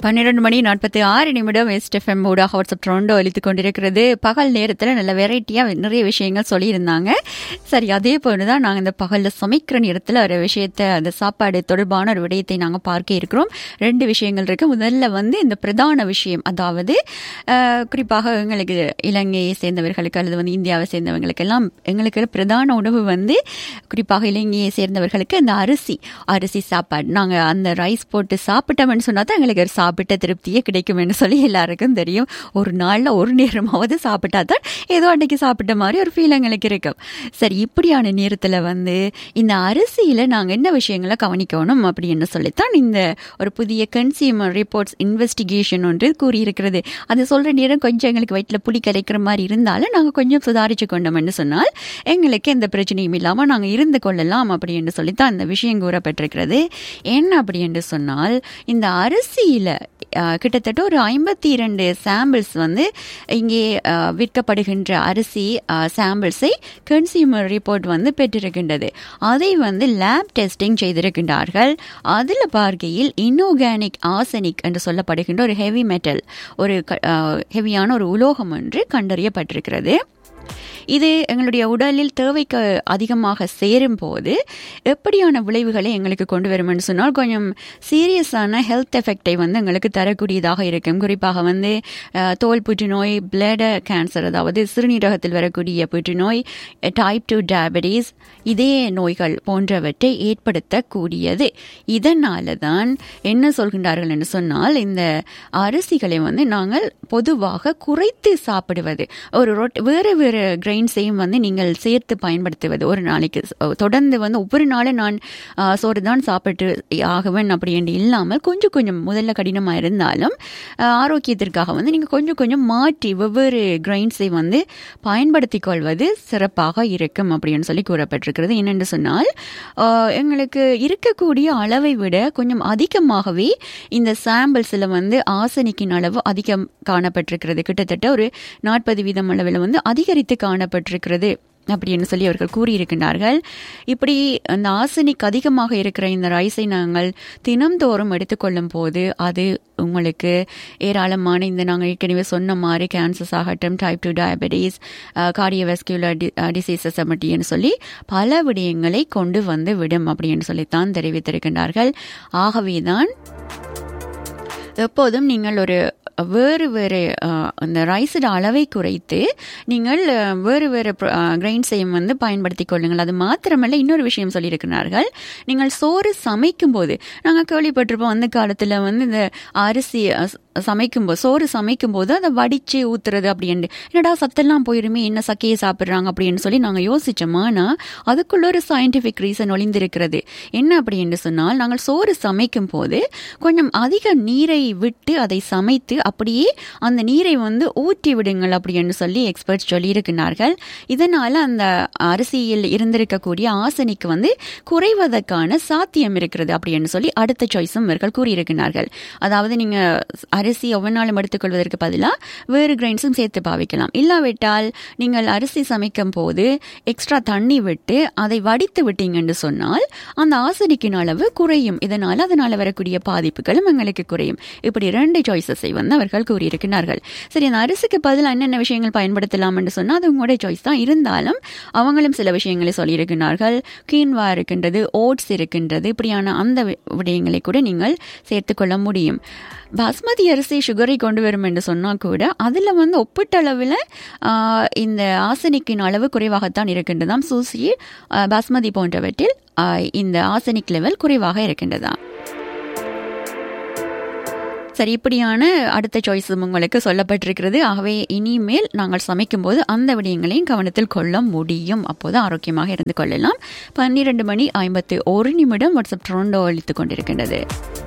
பன்னிரண்டு மணி நாற்பத்தி ஆறு நிமிடம் வெஸ்ட் எஃப்எம் ஊடாக வாட்ஸ்அப் ட்ரோண்டோ அளித்து கொண்டிருக்கிறது பகல் நேரத்தில் நல்ல வெரைட்டியாக நிறைய விஷயங்கள் சொல்லியிருந்தாங்க சரி அதே போல தான் நாங்கள் இந்த பகலில் சமைக்கிற நேரத்தில் ஒரு விஷயத்தை அந்த சாப்பாடு தொடர்பான ஒரு விடயத்தை நாங்கள் பார்க்க இருக்கிறோம் ரெண்டு விஷயங்கள் இருக்கு முதல்ல வந்து இந்த பிரதான விஷயம் அதாவது அஹ், குறிப்பாக எங்களுக்கு இலங்கையை சேர்ந்தவர்களுக்கு அல்லது வந்து இந்தியாவை சேர்ந்தவங்களுக்கு எல்லாம் எங்களுக்கு பிரதான உணவு வந்து குறிப்பாக இலங்கையை சேர்ந்தவர்களுக்கு இந்த அரிசி அரிசி சாப்பாடு நாங்கள் அந்த ரைஸ் போட்டு சாப்பிட்டோம்னு சொன்னா தான் எங்களுக்கு ஒரு சாப்பிட்ட திருப்தியே கிடைக்கும்னு சொல்லி எல்லாருக்கும் தெரியும் ஒரு நாளில் ஒரு நேரமாவது சாப்பிட்டா தான் ஏதோ அன்னைக்கு சாப்பிட்ட மாதிரி ஒரு ஃபீல் எங்களுக்கு இருக்கும் சரி இப்படியான நேரத்தில் வந்து இந்த அரிசியில் நாங்கள் என்ன விஷயங்களை கவனிக்கணும் அப்படின்னு சொல்லித்தான் இந்த ஒரு புதிய கன்சியூமர் ரிப்போர்ட்ஸ் இன்வெஸ்டிகேஷன் ஒன்று கூறியிருக்கிறது அது சொல்கிற நேரம் கொஞ்சம் எங்களுக்கு வயிற்றில் புளி கரைக்கிற மாதிரி இருந்தாலும் நாங்கள் கொஞ்சம் சுதாரிச்சு கொண்டோம்னு சொன்னால் எங்களுக்கு எந்த பிரச்சனையும் இல்லாமல் நாங்கள் இருந்து கொள்ளலாம் அப்படின்னு சொல்லித்தான் இந்த விஷயம் கூறப்பட்டிருக்கிறது என்ன அப்படி என்று சொன்னால் இந்த அரிசியில் கிட்டத்தட்ட ஒரு ஐம்பத்தி இரண்டு சாம்பிள்ஸ் வந்து இங்கே அஹ், விற்கப்படுகின்ற அரிசி சாம்பிள்ஸை கன்சியூமர் ரிப்போர்ட் வந்து பெற்றிருக்கின்றது அதை வந்து லேப் டெஸ்டிங் செய்திருக்கின்றார்கள் அதில் பார்க்கையில் இன்ஆர்கானிக் ஆசனிக் என்று சொல்லப்படுகின்ற ஒரு ஹெவி மெட்டல் ஒரு ஹெவியான ஒரு உலோகம் ஒன்று கண்டறியப்பட்டிருக்கிறது இது எங்களுடைய உடலில் தேவைக்கு அதிகமாக சேரும் போது எப்படியான விளைவுகளை எங்களுக்கு கொண்டு வரும்னு சொன்னால் கொஞ்சம் சீரியஸான ஹெல்த் எஃபெக்டை வந்து எங்களுக்கு தரக்கூடியதாக இருக்கும் குறிப்பாக வந்து அஹ், தோல் புற்றுநோய் பிளட் கேன்சர் அதாவது சிறுநீரகத்தில் வரக்கூடிய புற்றுநோய் டைப் டூ டயபெட்டிஸ் இதய நோய்கள் போன்றவற்றை ஏற்படுத்தக்கூடியது இதனால தான் என்ன சொல்கின்றார்கள் என்று சொன்னால் இந்த அரிசிகளை வந்து நாங்கள் பொதுவாக குறைத்து சாப்பிடுவது ஒரு ரொட் வேறு வேறு கிரெயின்ஸையும் வந்து நீங்கள் சேர்த்து பயன்படுத்துவது ஒரு நாளைக்கு அஹ், தொடர்ந்து வந்து ஒவ்வொரு நாளும் நான் அஹ், சோறு தான் சாப்பிட்டு ஆகுவேன் அப்படி என்று இல்லாமல் கொஞ்சம் கொஞ்சம் முதல்ல கடினமாக இருந்தாலும் அஹ், ஆரோக்கியத்திற்காக வந்து நீங்கள் கொஞ்சம் கொஞ்சம் மாற்றி வெவ்வேறு கிரெயின்ஸை வந்து பயன்படுத்திக் கொள்வது சிறப்பாக இருக்கும் அப்படின்னு சொல்லி கூறப்பட்டிருக்கிறது என்னென்று சொன்னால் அஹ், எங்களுக்கு இருக்கக்கூடிய அளவை விட கொஞ்சம் அதிகமாகவே இந்த சாம்பிள்ஸில் வந்து ஆசனிக்கின் அளவு அதிகம் காணப்பட்டிருக்கிறது கிட்டத்தட்ட ஒரு நாற்பது வீதம் அளவில் வந்து அதிகரித்து காணப்பட்டிருக்கிறது அப்படின்னு சொல்லி அவர்கள் கூறியிருக்கின்றார்கள் இப்படி அந்த ஆசனிக் அதிகமாக இருக்கிற இந்த ரைஸை நாங்கள் தினம்தோறும் எடுத்துக்கொள்ளும் போது அது உங்களுக்கு ஏராளமான இந்த நாங்கள் ஏற்கனவே சொன்ன மாதிரி கேன்சர்ஸ் ஆகட்டும் type two diabetes cardiovascular diseases அப்படின்னு சொல்லி பல விடயங்களை கொண்டு வந்து விடும் அப்படின்னு சொல்லித்தான் தெரிவித்திருக்கின்றார்கள் ஆகவேதான் எப்போதும் நீங்கள் ஒரு வேறு வேறு அஹ், அந்த ரைஸோட அளவை குறைத்து நீங்கள் அஹ், வேறு வேறு கிரெயின்ஸையும் வந்து பயன்படுத்திக் கொள்ளுங்கள் அது மாத்திரமல்ல இன்னொரு விஷயம் சொல்லியிருக்கிறார்கள் நீங்கள் சோறு சமைக்கும் போது நாங்கள் கேள்விப்பட்டிருப்போம் அந்த காலத்தில் வந்து இந்த அரிசி அஹ், சமைக்கும்போது சோறு சமைக்கும் போது அதை வடித்து ஊத்துறது அப்படின்ட்டு என்னடா சத்தெல்லாம் போயிருமே என்ன சக்கையை சாப்பிட்றாங்க அப்படின்னு சொல்லி நாங்கள் யோசிச்சோம் ஆனால் அதுக்குள்ள ஒரு சயின்டிஃபிக் ரீசன் ஒளிந்திருக்கிறது என்ன அப்படின்னு சொன்னால் நாங்கள் சோறு சமைக்கும் போது கொஞ்சம் அதிக நீரை விட்டு அதை சமைத்து அப்படியே அந்த நீரை வந்து ஊற்றி விடுங்கள் அப்படின்னு சொல்லி எக்ஸ்பர்ட்ஸ் சொல்லியிருக்கிறார்கள் இதனால அந்த அரிசியில் இருந்திருக்கக்கூடிய ஆசனிக்கு வந்து குறைவதற்கான சாத்தியம் இருக்கிறது அப்படின்னு சொல்லி அடுத்த சாய்ஸும் இவர்கள் கூறியிருக்கிறார்கள் அதாவது நீங்க அரிசி ஒவ்வொரு நாளும் எடுத்துக்கொள்வதற்கு பதிலாக வேறு கிரைன்ஸும் சேர்த்து பாவிக்கலாம் இல்லாவிட்டால் நீங்கள் அரிசி சமைக்கும் போது எக்ஸ்ட்ரா தண்ணி விட்டு அதை வடித்து விட்டீங்கன்னு சொன்னால் அந்த ஆசனிக்கின் அளவு குறையும் இதனால் அதனால் வரக்கூடிய பாதிப்புகளும் எங்களுக்கு குறையும் இப்படி ரெண்டு சாய்ஸஸை வந்து அவர்கள் கூறியிருக்கிறார்கள் சரி அந்த அரிசிக்கு பதிலாக என்னென்ன விஷயங்கள் பயன்படுத்தலாம் என்று சொன்னால் அது உங்களுடைய சாய்ஸ் தான் இருந்தாலும் அவங்களும் சில விஷயங்களை சொல்லியிருக்கிறார்கள் கீன்வா இருக்கின்றது ஓட்ஸ் இருக்கின்றது இப்படியான அந்த வி- விடயங்களை கூட நீங்கள் சேர்த்துக்கொள்ள முடியும் பாஸ்மதி அரிசி சுகரை கொண்டு வரும் என்று சொன்னால் கூட அதில் வந்து ஒப்பீட்டளவில் ஆஹ், இந்த ஆசனிக்கின் அளவு குறைவாகத்தான் இருக்கின்றதாம் சூசி ஆஹ், பாஸ்மதி போன்றவற்றில் ஆஹ், இந்த ஆசனிக் லெவல் குறைவாக இருக்கின்றதாம் சரி இப்படியான அடுத்த சாய்ஸும் உங்களுக்கு சொல்லப்பட்டிருக்கிறது ஆகவே இனிமேல் நாங்கள் சமைக்கும்போது அந்த விடயங்களையும் கவனத்தில் கொள்ள முடியும் அப்போது ஆரோக்கியமாக இருந்து கொள்ளலாம் பன்னிரண்டு மணி ஐம்பத்து ஒரு நிமிடம் வாட்ஸ்அப் ட்ரோண்டோ அளித்துக் கொண்டிருக்கின்றது